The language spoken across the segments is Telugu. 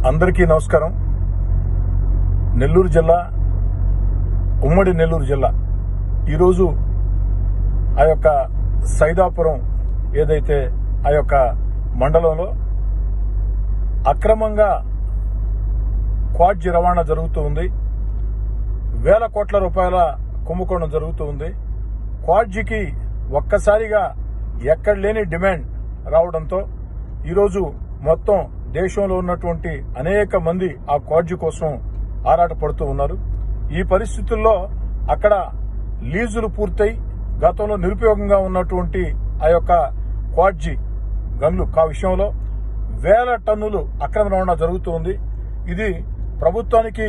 అందరికీ నమస్కారం నెల్లూరు జిల్లా ఉమ్మడి నెల్లూరు జిల్లా ఈరోజు ఆ యొక్క సైదాపురం ఏదైతే ఆ యొక్క మండలంలో అక్రమంగా క్వాడ్జి రవాణా జరుగుతూ ఉంది వేల కోట్ల రూపాయల కుంభకోణం జరుగుతూ ఉంది క్వాడ్జికి ఒక్కసారిగా ఎక్కడ లేని డిమాండ్ రావడంతో ఈరోజు మొత్తం దేశంలో ఉన్నటువంటి అనేక మంది ఆ క్వాడ్జి కోసం ఆరాట పడుతూ ఉన్నారు ఈ పరిస్థితుల్లో అక్కడ లీజులు పూర్తయి గతంలో నిరుపయోగంగా ఉన్నటువంటి ఆ యొక్క క్వాడ్జి గన్లు కా విషయంలో వేల టన్నులు అక్రమ రవాణా జరుగుతూ ఉంది ఇది ప్రభుత్వానికి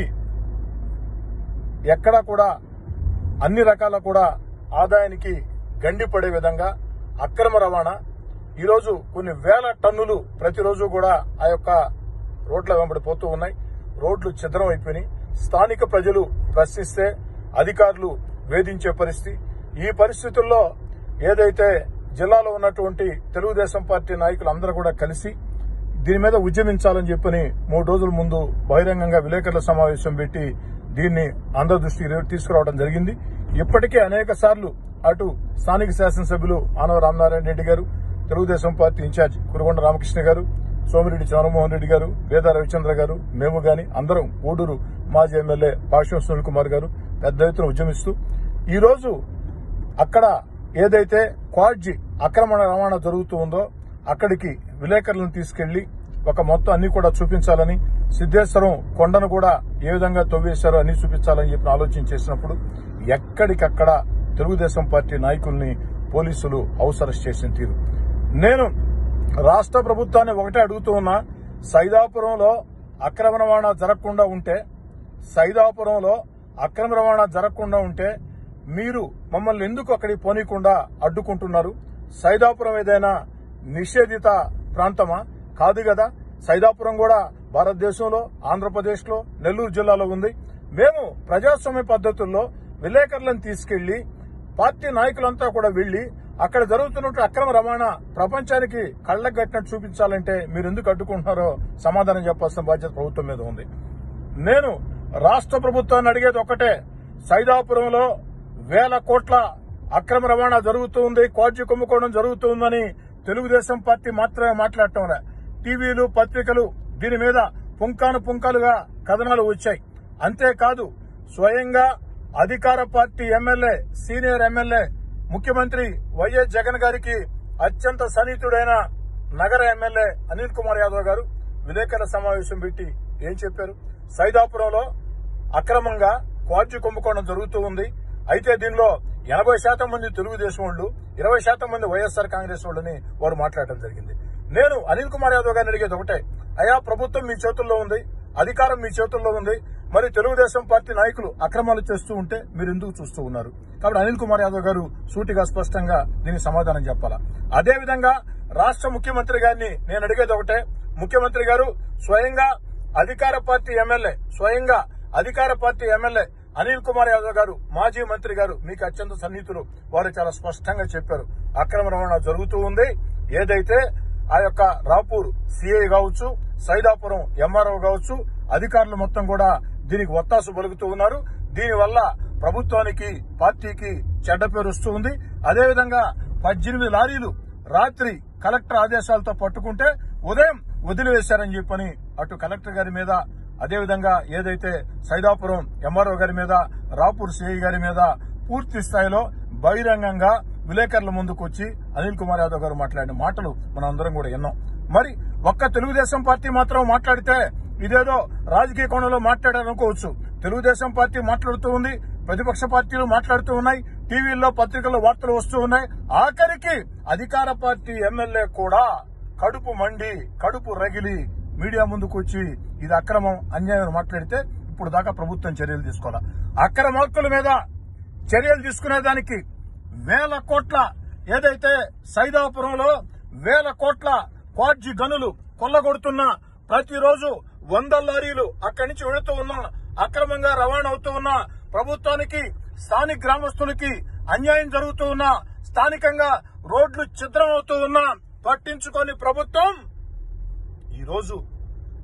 ఎక్కడా కూడా అన్ని రకాల కూడా ఆదాయానికి గండిపడే విధంగా అక్రమ రవాణా ఈరోజు కొన్ని వేల టన్నులు ప్రతిరోజు కూడా ఆ యొక్క రోడ్ల వెంబడి పోతూ ఉన్నాయి రోడ్లు ఛిద్రం అయిపోయినాయి స్థానిక ప్రజలు ప్రశ్నిస్తే అధికారులు వేధించే పరిస్థితి ఈ పరిస్థితుల్లో ఏదైతే జిల్లాలో ఉన్నటువంటి తెలుగుదేశం పార్టీ నాయకులు అందరూ కూడా కలిసి దీని మీద ఉద్యమించాలని చెప్పని మూడు రోజుల ముందు బహిరంగంగా విలేకరుల సమావేశం పెట్టి దీన్ని అందరి దృష్టికి తీసుకురావడం జరిగింది ఇప్పటికే అనేక సార్లు అటు స్థానిక శాసనసభ్యులు ఆనవ రామనారాయణ రెడ్డి గారు తెలుగుదేశం పార్టీ ఇన్ఛార్జ్ కురగొండ రామకృష్ణ గారు సోమిరెడ్డి చంద్రమోహన్ రెడ్డి గారు వేద రవిచంద్ర గారు మేము గాని అందరం గూడూరు మాజీ ఎమ్మెల్యే పాశ్వం సునీల్ కుమార్ గారు పెద్ద ఎత్తున ఉద్యమిస్తూ ఈ రోజు అక్కడ ఏదైతే క్వాడ్జి అక్రమణ రవాణా జరుగుతూ ఉందో అక్కడికి విలేకరులను తీసుకెళ్లి ఒక మొత్తం అన్ని కూడా చూపించాలని సిద్దేశ్వరం కొండను కూడా ఏ విధంగా తవ్వేశారో అన్ని చూపించాలని చెప్పి ఆలోచన చేసినప్పుడు ఎక్కడికక్కడ తెలుగుదేశం పార్టీ నాయకుల్ని పోలీసులు హౌస్ అరెస్ట్ చేసిన తీరు నేను రాష్ట్ర ప్రభుత్వాన్ని ఒకటే అడుగుతూ ఉన్నా సైదాపురంలో అక్రమ రవాణా జరగకుండా ఉంటే సైదాపురంలో అక్రమ రవాణా జరగకుండా ఉంటే మీరు మమ్మల్ని ఎందుకు అక్కడికి పోనీయకుండా అడ్డుకుంటున్నారు సైదాపురం ఏదైనా నిషేధిత ప్రాంతమా కాదు కదా సైదాపురం కూడా భారతదేశంలో ఆంధ్రప్రదేశ్ లో నెల్లూరు జిల్లాలో ఉంది మేము ప్రజాస్వామ్య పద్ధతుల్లో విలేకరులను తీసుకెళ్లి పార్టీ నాయకులంతా కూడా వెళ్లి అక్కడ జరుగుతున్నట్టు అక్రమ రవాణా ప్రపంచానికి కళ్ళకు కట్టినట్టు చూపించాలంటే మీరు ఎందుకు అడ్డుకుంటున్నారో సమాధానం చెప్పాల్సిన బాధ్యత ప్రభుత్వం మీద ఉంది నేను రాష్ట్ర ప్రభుత్వాన్ని అడిగేది ఒకటే సైదాపురంలో వేల కోట్ల అక్రమ రవాణా జరుగుతూ ఉంది క్వాడ్జి కుంభకోణం జరుగుతుందని తెలుగుదేశం పార్టీ మాత్రమే మాట్లాడటం లే. టీవీలు పత్రికలు దీని మీద పుంకాను పుంకాలుగా కథనాలు వచ్చాయి అంతేకాదు స్వయంగా అధికార పార్టీ ఎమ్మెల్యే సీనియర్ ఎమ్మెల్యే ముఖ్యమంత్రి వైఎస్ జగన్ గారికి అత్యంత సన్నిహితుడైన నగర ఎమ్మెల్యే అనిల్ కుమార్ యాదవ్ గారు విలేకరుల సమావేశం పెట్టి ఏం చెప్పారు సైదాపురంలో అక్రమంగా క్వాడ్జి కుంభకోణం జరుగుతూ ఉంది అయితే దీనిలో ఎనభై శాతం మంది తెలుగుదేశం వాళ్ళు ఇరవై శాతం మంది వైఎస్ఆర్ కాంగ్రెస్ వాళ్ళని వారు మాట్లాడటం జరిగింది నేను అనిల్ కుమార్ యాదవ్ గారిని అడిగేది ఒకటే అయా ప్రభుత్వం మీ చేతుల్లో ఉంది అధికారం మీ చేతుల్లో ఉంది మరి తెలుగుదేశం పార్టీ నాయకులు అక్రమాలు చేస్తూ ఉంటే మీరు ఎందుకు చూస్తూ ఉన్నారు కాబట్టి అనిల్ కుమార్ యాదవ్ గారు సూటిగా స్పష్టంగా దీనికి సమాధానం చెప్పాలా అదే విధంగా రాష్ట్ర ముఖ్యమంత్రి గారిని నేను అడిగేది ఒకటే ముఖ్యమంత్రి గారు స్వయంగా అధికార పార్టీ ఎమ్మెల్యే స్వయంగా అధికార పార్టీ ఎమ్మెల్యే అనిల్ కుమార్ యాదవ్ గారు మాజీ మంత్రి గారు మీకు అత్యంత సన్నిహితులు వారు చాలా స్పష్టంగా చెప్పారు అక్రమ రవాణా జరుగుతూ ఉంది ఏదైతే ఆ యొక్క రాపూర్ సిఐ కావచ్చు సైదాపురం ఎంఆర్ఓ కావచ్చు అధికారులు మొత్తం కూడా దీనికి ఒత్తాసు పలుకుతూ ఉన్నారు దీనివల్ల ప్రభుత్వానికి పార్టీకి చెడ్డ పేరు వస్తూ ఉంది అదేవిధంగా పద్దెనిమిది లారీలు రాత్రి కలెక్టర్ ఆదేశాలతో పట్టుకుంటే ఉదయం వదిలివేశారని చెప్పని అటు కలెక్టర్ గారి మీద అదేవిధంగా ఏదైతే సైదాపురం ఎంఆర్ఓ గారి మీద రాపూర్ సిఐ గారి మీద పూర్తి స్థాయిలో బహిరంగంగా విలేకరుల ముందుకు వచ్చి అనిల్ కుమార్ యాదవ్ గారు మాట్లాడిన మాటలు మనం అందరం కూడా విన్నాం మరి ఒక్క తెలుగుదేశం పార్టీ మాత్రం మాట్లాడితే ఇదేదో రాజకీయ కోణంలో మాట్లాడారనుకోవచ్చు తెలుగుదేశం పార్టీ మాట్లాడుతూ ఉంది ప్రతిపక్ష పార్టీలు మాట్లాడుతూ ఉన్నాయి టీవీల్లో పత్రికల్లో వార్తలు వస్తూ ఉన్నాయి ఆఖరికి అధికార పార్టీ ఎమ్మెల్యే కూడా కడుపు మండి కడుపు రగిలి మీడియా ముందుకు వచ్చి ఇది అక్రమం అన్యాయం మాట్లాడితే ఇప్పుడు దాకా ప్రభుత్వం చర్యలు తీసుకోవాలా అక్రమార్కుల మీద చర్యలు తీసుకునేదానికి వేల కోట్ల ఏదైతే సైదాపురంలో వేల కోట్ల క్వాడ్జి గనులు కొల్లగొడుతున్న ప్రతిరోజు వందల లారీలు అక్కడి నుంచి వెళుతూ ఉన్నా అక్రమంగా రవాణా అవుతూ ఉన్న ప్రభుత్వానికి స్థానిక గ్రామస్తులకి అన్యాయం జరుగుతూ ఉన్నా స్థానికంగా రోడ్లు ఛిద్రం అవుతూ ఉన్నా పట్టించుకొని ప్రభుత్వం ఈ రోజు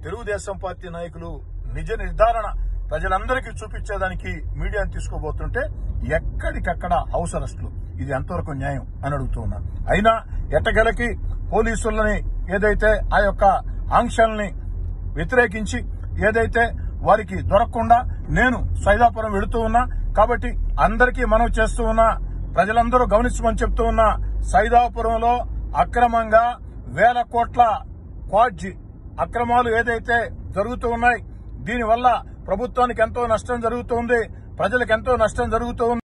తెలుగుదేశం పార్టీ నాయకులు నిజ నిర్ధారణ ప్రజలందరికీ చూపించేదానికి మీడియాను తీసుకోబోతుంటే ఎక్కడికక్కడ హౌస్ అరెస్టులు ఇది ఎంతవరకు న్యాయం అని అడుగుతూ ఉన్నా అయినా ఎట్టగలకి పోలీసులని ఏదైతే ఆ యొక్క ఆంక్షల్ని వ్యతిరేకించి ఏదైతే వారికి దొరకకుండా నేను సైదాపురం వెళుతూ ఉన్నా కాబట్టి అందరికీ మనం చేస్తూ ఉన్నా ప్రజలందరూ గమనించమని చెప్తూ ఉన్నా సైదాపురంలో అక్రమంగా వేల కోట్ల క్వాడ్జి అక్రమాలు ఏదైతే జరుగుతూ ఉన్నాయి దీనివల్ల ప్రభుత్వానికి ఎంతో నష్టం జరుగుతోంది ప్రజలకు ఎంతో నష్టం జరుగుతూ ఉంది